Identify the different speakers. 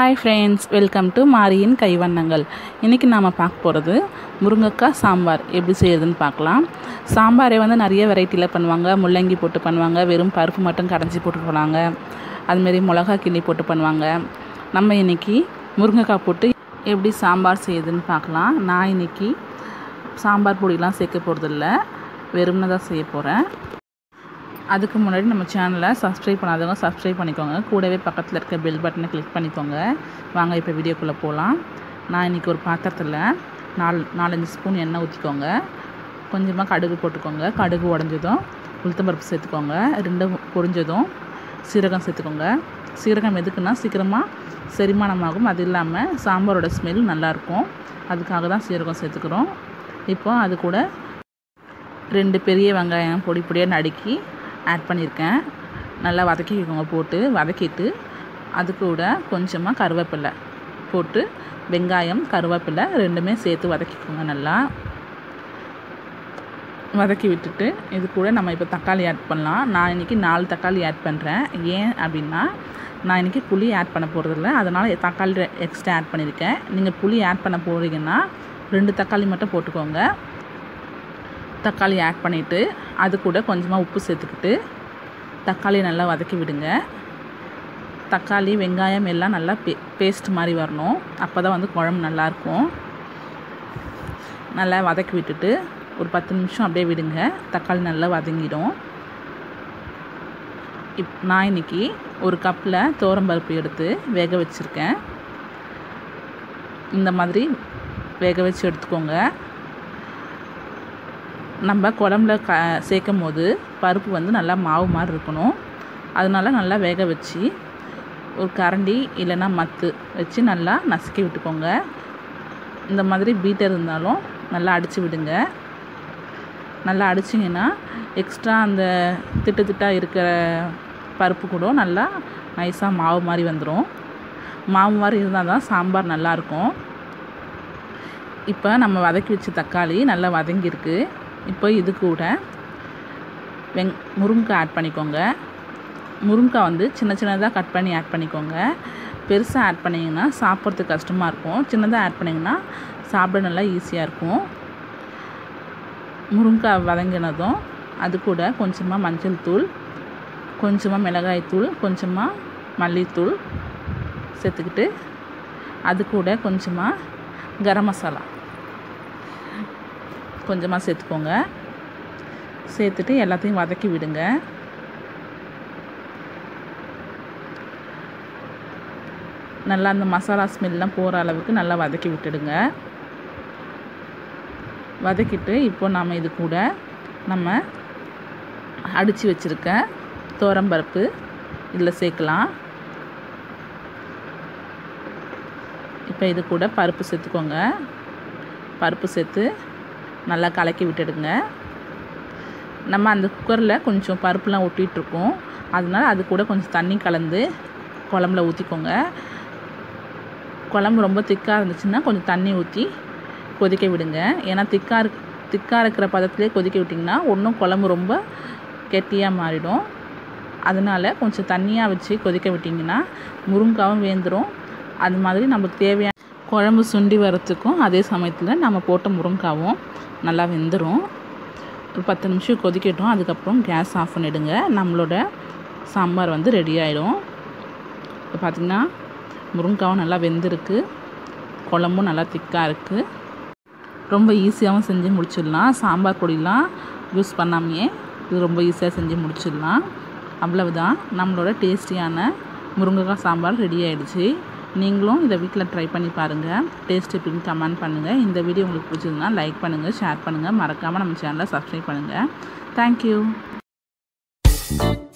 Speaker 1: hi friends welcome to மாரியின் கைவண்ணங்கள் இன்றைக்கி நாம் பார்க்க போகிறது முருங்கைக்காய் சாம்பார் எப்படி செய்யறதுன்னு பார்க்கலாம் சாம்பாரை வந்து நிறைய வெரைட்டியில் பண்ணுவாங்க முள்ளங்கி போட்டு பண்ணுவாங்க வெறும் பருப்பு மட்டும் கடைஞ்சி போட்டு பண்ணுவாங்க அதுமாரி மிளகா கிள்ளி போட்டு பண்ணுவாங்க நம்ம இன்றைக்கி முருங்கைக்காய் போட்டு எப்படி சாம்பார் செய்யுதுன்னு பார்க்கலாம் நான் இன்றைக்கி சாம்பார் பொடியெலாம் சேர்க்க போகிறதில்ல வெறும்னு தான் செய்ய போகிறேன் அதுக்கு முன்னாடி நம்ம சேனலை சப்ஸ்கிரைப் பண்ணாதவங்க சப்ஸ்கிரைப் பண்ணிக்கோங்க கூடவே பக்கத்தில் இருக்க பெல் பட்டனை கிளிக் பண்ணிக்கோங்க வாங்க இப்போ வீடியோக்குள்ளே போகலாம் நான் இன்றைக்கி ஒரு பாத்திரத்தில் நாலு நாலஞ்சு ஸ்பூன் எண்ணெய் ஊற்றிக்கோங்க கொஞ்சமாக கடுகு போட்டுக்கோங்க கடுகு உடஞ்சதும் உளுத்தம்பருப்பு சேர்த்துக்கோங்க ரெண்டும் பொரிஞ்சதும் சீரகம் சேர்த்துக்கோங்க சீரகம் எதுக்குன்னா சீக்கிரமாக செரிமானமாகும் அது இல்லாமல் சாம்பாரோட ஸ்மெல் நல்லாயிருக்கும் அதுக்காக தான் சீரகம் சேர்த்துக்கிறோம் இப்போ அது கூட ரெண்டு பெரிய வெங்காயம் பொடி பொடியாக நடுக்கி ஆட் பண்ணியிருக்கேன் நல்லா வதக்கிக்கோங்க போட்டு வதக்கிட்டு அது கூட கொஞ்சமாக கருவேப்பிலை போட்டு வெங்காயம் கருவேப்பிலை ரெண்டுமே சேர்த்து வதக்கிக்கோங்க நல்லா வதக்கி விட்டுட்டு இது கூட நம்ம இப்போ தக்காளி ஆட் பண்ணலாம் நான் இன்றைக்கி நாலு தக்காளி ஆட் பண்ணுறேன் ஏன் அப்படின்னா நான் இன்றைக்கி புளி ஆட் பண்ண போகிறதில்ல அதனால் தக்காளி எக்ஸ்ட்ரா ஆட் பண்ணியிருக்கேன் நீங்கள் புளி ஆட் பண்ண போகிறீங்கன்னா ரெண்டு தக்காளி மட்டும் போட்டுக்கோங்க தக்காளி ஆட் பண்ணிவிட்டு அது கூட கொஞ்சமாக உப்பு சேர்த்துக்கிட்டு தக்காளி நல்லா வதக்கி விடுங்க தக்காளி வெங்காயம் எல்லாம் நல்லா பே பேஸ்ட் மாதிரி வரணும் அப்போ தான் வந்து குழம்பு நல்லாயிருக்கும் நல்லா வதக்கி விட்டுட்டு ஒரு பத்து நிமிஷம் அப்படியே விடுங்க தக்காளி நல்லா வதங்கிடும் இப் நான் இன்றைக்கி ஒரு கப்பில் தோரம்பருப்பு எடுத்து வேக வச்சுருக்கேன் இந்த மாதிரி வேக வச்சு எடுத்துக்கோங்க நம்ம குழம்புல க சேர்க்கும் போது பருப்பு வந்து நல்லா மாவு மாதிரி இருக்கணும் அதனால நல்லா வேக வச்சு ஒரு கரண்டி இல்லைன்னா மத்து வச்சு நல்லா நசுக்கி விட்டுக்கோங்க இந்த மாதிரி பீட்டர் இருந்தாலும் நல்லா அடித்து விடுங்க நல்லா அடிச்சிங்கன்னா எக்ஸ்ட்ரா அந்த திட்டு திட்டாக இருக்கிற பருப்பு கூட நல்லா நைஸாக மாவு மாதிரி வந்துடும் மாவு மாதிரி இருந்தால் தான் சாம்பார் நல்லாயிருக்கும் இப்போ நம்ம வதக்கி வச்ச தக்காளி நல்லா வதங்கியிருக்கு இப்போ இது கூட வெங் முருங்கைக்காய் ஆட் பண்ணிக்கோங்க முருங்கைக்காய் வந்து சின்ன சின்னதாக கட் பண்ணி ஆட் பண்ணிக்கோங்க பெருசாக ஆட் பண்ணிங்கன்னா சாப்பிட்றதுக்கு கஷ்டமாக இருக்கும் சின்னதாக ஆட் பண்ணிங்கன்னா சாப்பிட நல்லா ஈஸியாக இருக்கும் முருங்கைக்காய் வதங்கினதும் அது கூட கொஞ்சமாக மஞ்சள் தூள் கொஞ்சமாக மிளகாய் தூள் கொஞ்சமாக மல்லித்தூள் சேர்த்துக்கிட்டு அது கூட கொஞ்சமாக கரம் மசாலா கொஞ்சமாக சேர்த்துக்கோங்க சேர்த்துட்டு எல்லாத்தையும் வதக்கி விடுங்க நல்லா அந்த மசாலா ஸ்மெல்லாம் போகிற அளவுக்கு நல்லா வதக்கி விட்டுடுங்க வதக்கிட்டு இப்போ நம்ம இது கூட நம்ம அடித்து வச்சுருக்க தோரம்பருப்பு இதில் சேர்க்கலாம் இப்போ இது கூட பருப்பு சேர்த்துக்கோங்க பருப்பு சேர்த்து நல்லா கலக்கி விட்டுடுங்க நம்ம அந்த குக்கரில் கொஞ்சம் பருப்புலாம் ஒட்டிகிட்ருக்கோம் அதனால் அது கூட கொஞ்சம் தண்ணி கலந்து குழம்புல ஊற்றிக்கோங்க குழம்பு ரொம்ப திக்காக இருந்துச்சுன்னா கொஞ்சம் தண்ணி ஊற்றி கொதிக்க விடுங்க ஏன்னா திக்காக இருக்கு திக்காக இருக்கிற பதத்துலேயே கொதிக்க விட்டிங்கன்னா ஒன்றும் குழம்பு ரொம்ப கெட்டியாக மாறிடும் அதனால் கொஞ்சம் தண்ணியாக வச்சு கொதிக்க விட்டிங்கன்னா முருங்காவும் வேந்துடும் அது மாதிரி நமக்கு தேவையான குழம்பு சுண்டி வரத்துக்கும் அதே சமயத்தில் நம்ம போட்ட முருங்காவும் நல்லா வெந்துடும் ஒரு பத்து நிமிஷம் கொதிக்கட்டும் அதுக்கப்புறம் கேஸ் ஆஃப் பண்ணிவிடுங்க நம்மளோட சாம்பார் வந்து ரெடி ஆகிடும் இப்போ பார்த்திங்கன்னா முருங்காவும் நல்லா வெந்திருக்கு குழம்பும் நல்லா திக்காக இருக்குது ரொம்ப ஈஸியாகவும் செஞ்சு முடிச்சிடலாம் சாம்பார் பொடிலாம் யூஸ் பண்ணாமையே இது ரொம்ப ஈஸியாக செஞ்சு முடிச்சிடலாம் அவ்வளவுதான் நம்மளோட டேஸ்டியான முருங்கைக்காய் சாம்பார் ரெடி ஆகிடுச்சு நீங்களும் இதை வீட்டில் ட்ரை பண்ணி பாருங்கள் டேஸ்ட் எப்படின்னு கமெண்ட் பண்ணுங்கள் இந்த வீடியோ உங்களுக்கு பிடிச்சதுன்னா லைக் பண்ணுங்கள் ஷேர் பண்ணுங்கள் மறக்காமல் நம்ம சேனலை சப்ஸ்கிரைப் பண்ணுங்கள் தேங்க்யூ